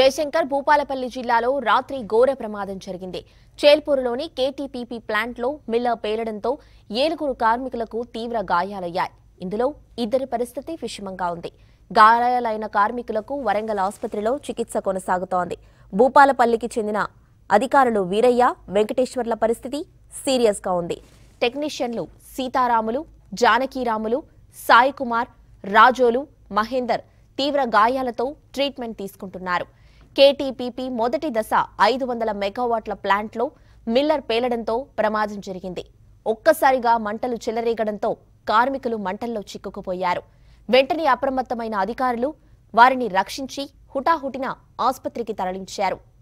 జయశంకర్ భూపాలపల్లి జిల్లాలో రాత్రి ఘోర ప్రమాదం జరిగింది చేల్పూరులోని కేటీపీపీ ప్లాంట్లో మిల్లర్ పేలడంతో ఏలుగురు కార్మికులకు తీవ్ర గాయాలయ్యాయి ఇందులో ఇద్దరి పరిస్థితి విషమంగా ఉంది గాయాలైన కార్మికులకు వరంగల్ ఆసుపత్రిలో చికిత్స కొనసాగుతోంది భూపాలపల్లికి చెందిన అధికారులు వీరయ్య వెంకటేశ్వర్ల పరిస్థితి సీరియస్ గా ఉంది టెక్నీషియన్లు సీతారాములు జానకీరాములు సాయి కుమార్ రాజోలు మహేందర్ తీవ్ర గాయాలతో ట్రీట్మెంట్ తీసుకుంటున్నారు కేటీపీపీ మొదటి దశ ఐదు వందల మెగావాట్ల ప్లాంట్లో మిల్లర్ పేలడంతో ప్రమాదం జరిగింది ఒక్కసారిగా మంటలు చెలరేగడంతో కార్మికులు మంటల్లో చిక్కుకుపోయారు వెంటనే అప్రమత్తమైన అధికారులు వారిని రక్షించి హుటాహుటిన ఆసుపత్రికి తరలించారు